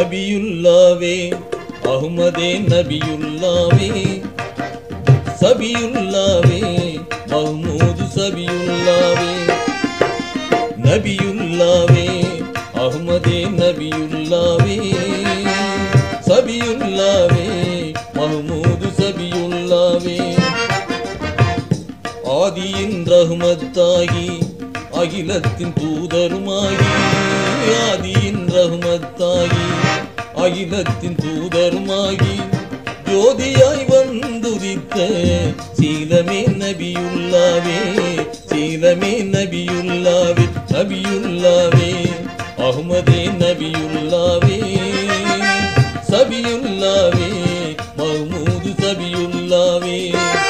நபியுல்லாவே அஹ்மதே நபியுல்லாவே சபியுல்லாவே Mahmoud சபியுல்லாவே நபியுல்லாவே அஹ்மதே நபியுல்லாவே சபியுல்லாவே Mahmoud சபியுல்லாவே ஆதியின் ரஹ்மத்தாகி அகிலத்தின் தூதருமாகி ஆதியின் ரஹ்மத்தாகி அகிலத்தின் தூதருமாகி ஜோதியாய் வந்துதித்த சீலமே நபியுல்லாவே சீலமே நபியுல்லாவே நபியுல்லாவே அஹ்மதே நபியுல்லாவே சபியுல்லாவே Mahmoud சபியுல்லாவே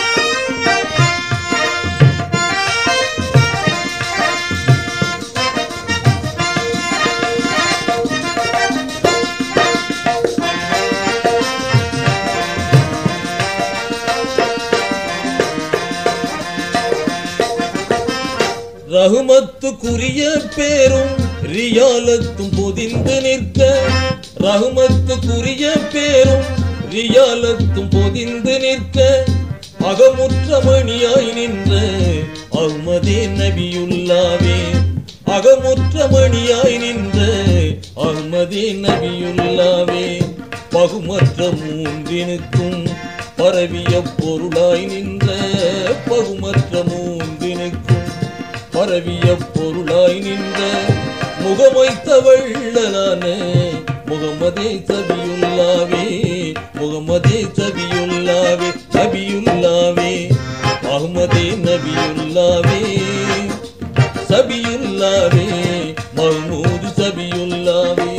ரகுமத்துக்குரிய பேரும் ரியாலத்தும் பொதிந்து நிற்க ரகுமத்துக்குரிய பேரும் ரியாலத்தும் பொதிந்து நிற்க அகமுற்ற மணியாய் நின்ற அஹ்மதே நபியுல்லாவே அகமுற்ற மணியாய் நின்ற அஹ்மதே நபியுல்லாவே பகுமற்ற மூன்றினுக்கும் பரவிய பொருளாய் நின்ற பகுமற்ற மூன்றினுக்கும் பரவிய பொருளாய் நின்ற முகமைத்த வள்ளலான முகமதே சபியுல்லாவே முகமதே சபியுல்லாவே சபியுல்லாவே அஹ்மதே நபியுல்லாவே சபியுல்லாவே மஹ்மூது சபியுல்லாவே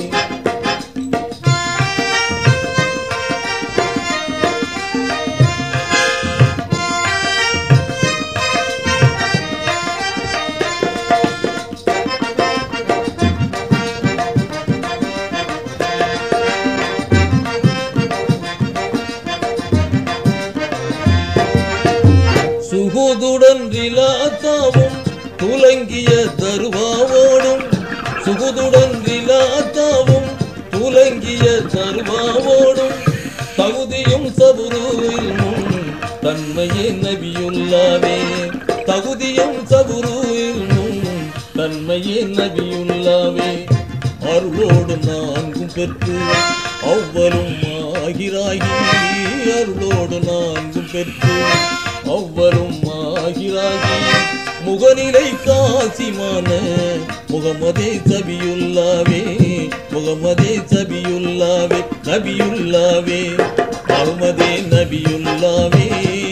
சுகுதுடன் ரிலாத்தாவும் துலங்கிய தருவாவோடும் சுகுதுடன் ரிலாத்தாவும் துலங்கிய தருவாவோடும் தகுதியும் சபுருவில் முன் தன்மையே நபியுல்லாவே தகுதியும் சபுருவில் முன் தன்மையே நபியுல்லாவே அருளோடு நான்கும் பெற்று அவ்வரும் ஆகிராகி அருளோடு நான்கும் பெற்று அவ்வரும் ஆகிராகி முகநிலை காசிமான முகமதே சபியுல்லாவே முகமதே சபியுல்லாவே நபியுல்லாவே அஹ்மதே நபியுல்லாவே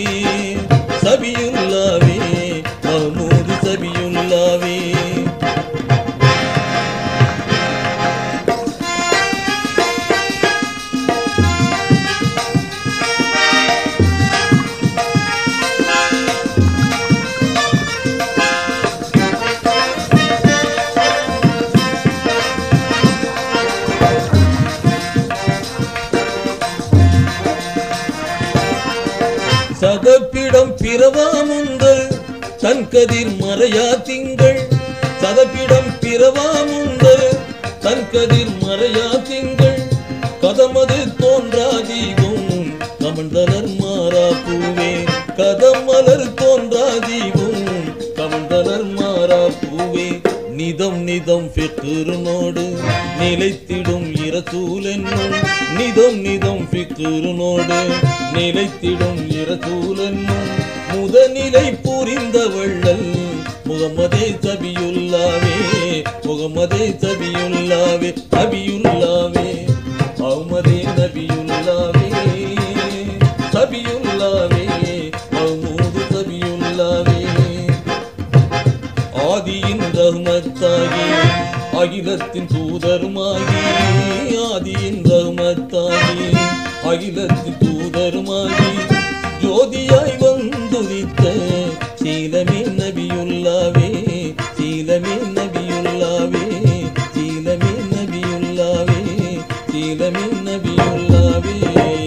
சபியுல்லாவே மஹமூது சபியுல்லாவே சதப்பிடம் பிறவாமுந்தல் தன் கதிர் மறையா திங்கள் சதப்பிடம் பிறவாமுந்தல் தன் கதிர் மறையா திங்கள் கதமது தோன்றா தீபம் கமண்டலர் மாறா பூவே கதமலர் தோன்றா தீபம் கமண்டலர் மாறா பூவே நிதம் நிதம் ஃபிக்ருனோடு நிலைத்திடும் இரசூல் என்னும் நிதம் நிதம் ஃபிக்ருனோடு நிலைத்திடும் இரசூல் என்னும் முதநிலை புரிந்த வள்ளல் முகமதே சபியுல்லாவே முகமதே சபியுல்லாவே நபியுல்லாவே அஹ்மதே நபியுல்லாவே சபியுல்லாவே மஹ்மூது சபியுல்லாவே ஆதியின் ரஹ்மத்தாகி அகிலத்தின் தூதருமாகி ஆதியின் ரஹ்மத்தாகி அகிலத்தின் தூதருமாகி ஜோதியாய் வந்துதித்த சீலமே நபியுல்லாவே சீலமே நபியுல்லாவே சீலமே நபியுல்லாவே சீலமே நபியுல்லாவே